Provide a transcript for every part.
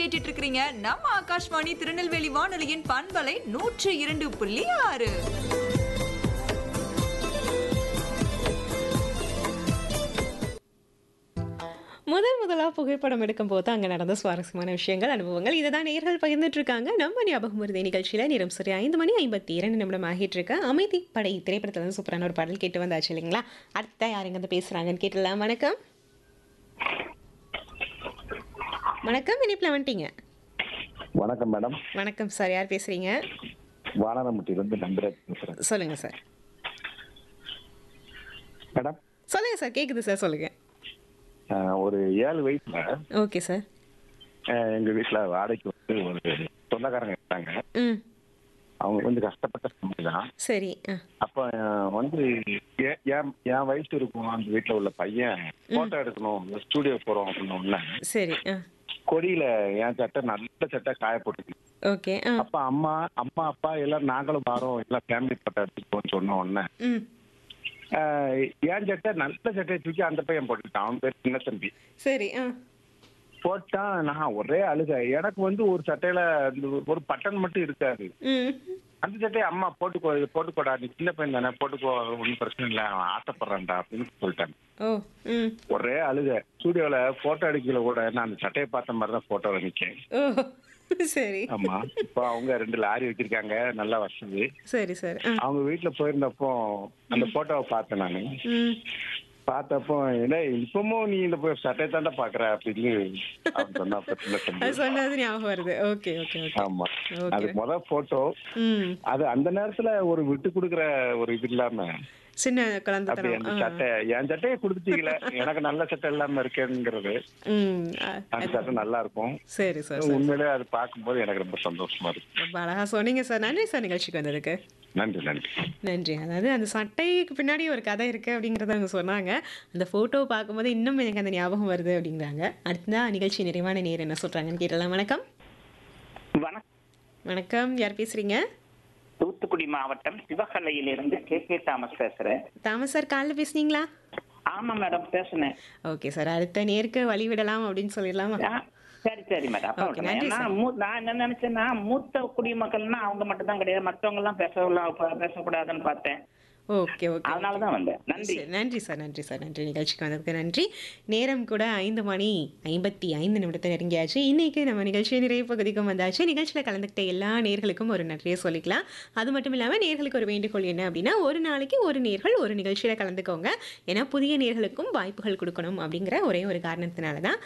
கேட்டுட்டு இருக்கிறீங்க நம்ம ஆகாஷ்வாணி திருநெல்வேலி வானொலியின் பண்பலை நூற்று இரண்டு புள்ளி ஆறு முதல் முதலாக புகைப்படம் எடுக்கும்போது தான் அங்கே நடந்த சுவாரஸ்யமான விஷயங்கள் அனுபவங்கள் இதை தான் நேர்கள் பகிர்ந்துட்டு இருக்காங்க நம்ம ஞாபகம் வருது நிகழ்ச்சியில் நேரம் சரி ஐந்து மணி ஐம்பத்தி இரண்டு நிமிடம் ஆகிட்டு இருக்கு அமைதி படை திரைப்படத்தில் வந்து சூப்பரான ஒரு பாடல் கேட்டு வந்தாச்சு இல்லைங்களா அடுத்த யார் எங்க பேசுகிறாங்கன்னு கேட்டலாம் வணக்கம் வணக்கம் இனிப்பில் வந்துட்டீங்க வணக்கம் மேடம் வணக்கம் சார் யார் பேசுகிறீங்க வானரமுட்டியிலிருந்து நம்பிராஜ் பேசுறேன் சொல்லுங்கள் சார் மேடம் சொல்லுங்கள் சார் கேட்குது சார் சொல்லுங்கள் ஆஹ், ஒரு ஏழு வயசுல ஓகே சார் ஆஹ், எங்க வீட்டுல வாடகைக்கு வந்து ஒரு சொந்தக்காரங்க இருக்காங்க ம் அவங்க வந்து கஷ்டப்பட்ட ஃபேமிலி தான் சரி ஆ அப்ப ஆஹ், வந்து ஏ- என் என் வயசு இருக்கும் அந்த வீட்டுல உள்ள பையன் போட்டோ எடுக்கணும் ஸ்டூடியோ போறோம் அப்படின்னு உடனே சரி ஆ கொடியில என் சட்டை நல்ல சட்டை காய போட்டுருக்கு ஓகே ஆ அப்ப அம்மா அம்மா அப்பா எல்லாம் நாங்களும் வரோம் எல்லாம் ஃபேமிலி போட்டோ எடுத்துக்கோன்னு சொன்ன உடனே ம் ஆஹ், என் சட்டை நல்ல சட்டையை தூக்கி அந்த பையன் போட்டுட்டான் அவன் பேர் சின்ன தம்பி சரி ஆ போட்டான் நான் ஒரே அழுக எனக்கு வந்து ஒரு சட்டையில இந்த ஒரு பட்டன் மட்டும் இருக்காது ம் அந்த சட்டையை அம்மா போட்டுக்கோ இது போட்டுக்கோடா நீ சின்ன பையன் தானே போட்டுக்கோ ஒன்றும் பிரச்சனை இல்லை அவன் ஆசைப்படுறான்டா அப்படின்னு சொல்லிட்டாங்க ஓ ம் ஒரே அழுக ஸ்டூடியோல போட்டோ எடுக்கல கூட நான் அந்த சட்டையை பார்த்த மாதிரி தான் போட்டோ நிக்கேன் ஓ சரி ஆமா இப்போ அவங்க ரெண்டு லாரி வச்சிருக்காங்க நல்ல வசதி சரி சரி ஆ அவங்க வீட்டுல போயிருந்தப்போ அந்த போட்டோவை பார்த்தேன் நானு ம் பார்த்தப்போ என்ன இப்பமும் நீ இந்த போய் சட்டையை தாண்டா பாக்குற அப்படின்னு அவன் சொன்னா அப்ப சின்ன தம்பி. அது சொன்னது ஞாபகம் வருது ஓகே ஓகே ஓகே ஆமா ஓகே அது முத போட்டோ ம் அது அந்த நேரத்துல ஒரு விட்டு கொடுக்குற ஒரு இது இல்லாம சின்ன அப்படி குழந்தைத்தனம் அந்த ஆ. சட்டை என் சட்டையை கொடுத்துட்டீங்களே எனக்கு நல்ல சட்டை இல்லாம இருக்கேங்கிறது ம் ஆ, அந்த சட்டை நல்லா இருக்கும் சரி சார் சரி உண்மையிலே அது பார்க்கும்போது எனக்கு ரொம்ப சந்தோஷமா இருக்கு ரொம்ப அழகா சொன்னீங்க சார் நன்றி சார் நிகழ்ச்சிக்கு வந்ததுக்கு நன்றி நன்றி நன்றி அதாவது அந்த சட்டைக்கு பின்னாடி ஒரு கதை இருக்குது அப்படிங்கிறத அவங்க சொன்னாங்க அந்த ஃபோட்டோவை பார்க்கும்போது இன்னும் எனக்கு அந்த ஞாபகம் வருது அப்படிங்கிறாங்க அடுத்ததான் நிகழ்ச்சி நிறைவான நேர் என்ன சொல்கிறாங்கன்னு கேட்டலாம் வணக்கம் வணக்கம் வணக்கம் யார் பேசுகிறீங்க தூத்துக்குடி மாவட்டம் சிவகலையிலிருந்து கே கே தாமஸ் பேசுறேன் தாமஸ் சார் காலைல பேசுனீங்களா ஆமா மேடம் பேசுனேன் ஓகே சார் அடுத்த நேருக்கு வழி விடலாம் அப்படின்னு சொல்லிடலாமா ஆ, சரி சரி மேடம் அப்ப Okay, விடுறேன். நன்றி ஏன்னா, சார். மூ- நான் என்ன நினைச்சேன்னா மூத்த குடிமக்கள்னா அவங்க மட்டும் தான் கிடையாது மத்தவங்க எல்லாம் பேசலாம் பேசக்கூடாதுன்னு பார்த்தேன் ஓகே ஓகே அதனாலதான் வந்தேன் நன்றி சரி, நன்றி சார் நன்றி சார் நன்றி நிகழ்ச்சிக்கு வந்ததுக்கு நன்றி நேரம் கூட ஐந்து மணி ஐம்பத்தி ஐந்து நிமிடத்தை நெருங்கியாச்சு இன்னைக்கு நம்ம நிகழ்ச்சி நிறைய பகுதிக்கும் வந்தாச்சு நிகழ்ச்சியில் கலந்துக்கிட்ட எல்லா நேர்களுக்கும் ஒரு நன்றியை சொல்லிக்கலாம் அது மட்டும் இல்லாமல் நேர்களுக்கு ஒரு வேண்டுகோள் என்ன அப்படின்னா ஒரு நாளைக்கு ஒரு நேர்கள் ஒரு நிகழ்ச்சியில் கலந்துக்கோங்க ஏன்னா புதிய நேர்களுக்கும் வாய்ப்புகள் கொடுக்கணும் அப்படிங்கிற ஒரே ஒரு காரணத்தினால தான்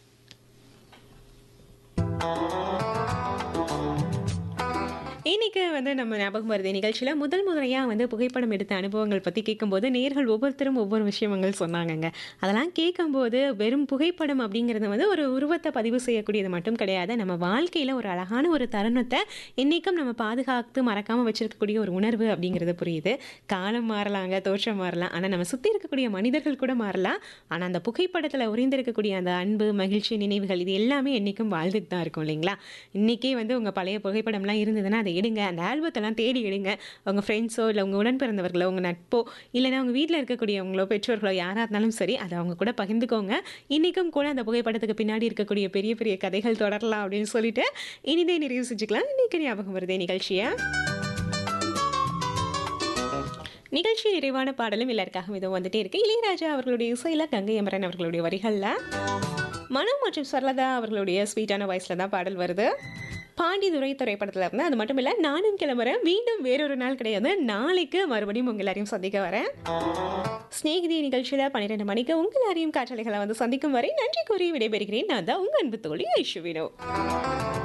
இன்னைக்கு வந்து நம்ம ஞாபகம் வருது நிகழ்ச்சியில் முதல் முறையாக வந்து புகைப்படம் எடுத்த அனுபவங்கள் பற்றி கேட்கும்போது நேர்கள் ஒவ்வொருத்தரும் ஒவ்வொரு விஷயங்கள் சொன்னாங்கங்க அதெல்லாம் கேட்கும்போது வெறும் புகைப்படம் அப்படிங்கிறது வந்து ஒரு உருவத்தை பதிவு செய்யக்கூடியது மட்டும் கிடையாது நம்ம வாழ்க்கையில் ஒரு அழகான ஒரு தருணத்தை இன்றைக்கும் நம்ம பாதுகாத்து மறக்காமல் வச்சிருக்கக்கூடிய ஒரு உணர்வு அப்படிங்கிறது புரியுது காலம் மாறலாங்க தோற்றம் மாறலாம் ஆனால் நம்ம சுற்றி இருக்கக்கூடிய மனிதர்கள் கூட மாறலாம் ஆனால் அந்த புகைப்படத்தில் உறைந்திருக்கக்கூடிய அந்த அன்பு மகிழ்ச்சி நினைவுகள் இது எல்லாமே என்றைக்கும் வாழ்ந்துட்டு தான் இருக்கும் இல்லைங்களா இன்றைக்கே வந்து உங்கள் பழைய புகைப்படம்லாம் இருந்ததுன்னா அதை எடுங்க அந்த ஆல்பத்தெல்லாம் தேடி எடுங்க உங்கள் ஃப்ரெண்ட்ஸோ இல்லை உங்கள் உடன் பிறந்தவர்களோ உங்கள் நட்போ இல்லைன்னா உங்கள் வீட்டில் இருக்கக்கூடியவங்களோ பெற்றோர்களோ யாராக இருந்தாலும் சரி அதை அவங்க கூட பகிர்ந்துக்கோங்க இன்றைக்கும் கூட அந்த புகைப்படத்துக்கு பின்னாடி இருக்கக்கூடிய பெரிய பெரிய கதைகள் தொடரலாம் அப்படின்னு சொல்லிட்டு இனிதே நிறைவு செஞ்சுக்கலாம் இன்றைக்கி ஞாபகம் வருதே நிகழ்ச்சியை நிகழ்ச்சி நிறைவான பாடலும் எல்லாருக்காகவும் இதுவும் வந்துட்டே இருக்கு இளையராஜா அவர்களுடைய இசையில் கங்கை அமரன் அவர்களுடைய வரிகளில் மனு மற்றும் சரளதா அவர்களுடைய ஸ்வீட்டான வாய்ஸில் தான் பாடல் வருது பாண்டிதுரை திரைப்படத்தில் இருந்து அது மட்டும் இல்லை நானும் கிளம்புறேன் மீண்டும் வேறொரு நாள் கிடையாது நாளைக்கு மறுபடியும் உங்கள் எல்லாரையும் சந்திக்க வரேன் ஸ்நேகிதி நிகழ்ச்சியில் பன்னிரெண்டு மணிக்கு உங்கள் எல்லாரையும் காற்றலைகளை வந்து சந்திக்கும் வரை நன்றி கூறி விடைபெறுகிறேன் நான் தான் உங்கள் அன்பு தோழி ஐஷுவினோ